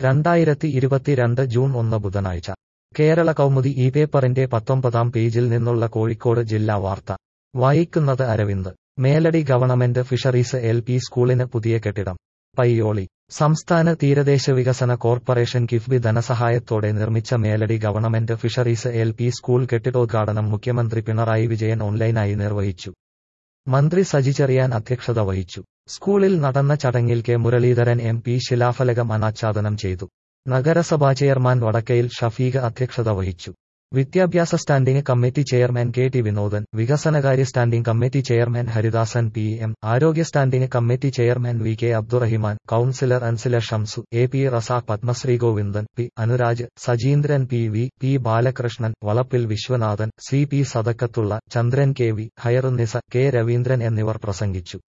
രണ്ടായിരത്തി ഇരുപത്തിരണ്ട് ജൂൺ ഒന്ന് ബുധനാഴ്ച കേരള കൗമുദി ഈ പേപ്പറിന്റെ പത്തൊമ്പതാം പേജിൽ നിന്നുള്ള കോഴിക്കോട് ജില്ലാ വാർത്ത വായിക്കുന്നത് Aravind Meladi government fisheries L P സ്കൂളിന് പുതിയ കെട്ടിടം പയ്യോളി സംസ്ഥാന തീരദേശ വികസന കോർപ്പറേഷൻ കിഫ്ബി ധനസഹായത്തോടെ നിർമ്മിച്ച Meladi government fisheries L P school കെട്ടിടോദ്ഘാടനം മുഖ്യമന്ത്രി പിണറായി വിജയൻ ഓൺലൈനായി നിർവഹിച്ചു മന്ത്രി സജി ചെറിയാൻ അധ്യക്ഷത വഹിച്ചു സ്കൂളിൽ നടന്ന ചടങ്ങിൽ കെ മുരളീധരൻ എം പി ശിലാഫലകം അനാച്ഛാദനം ചെയ്തു നഗരസഭാ ചെയർമാൻ വടക്കയിൽ ഷഫീഖ് അധ്യക്ഷത വഹിച്ചു വിദ്യാഭ്യാസ standing committee chairman K T Vinodan വികസനകാര്യ standing committee chairman Haridasan P M ആരോഗ്യ standing committee chairman V K Abdurahiman councillor Ansila Shamsu A P Razak Padmashri Govindan P Anuraj Sajeendran P V P Balakrishnan Valappil Viswanathan C P Sadakathulla Chandran K V Hairunnisa K Raveendran എന്നിവർ പ്രസംഗിച്ചു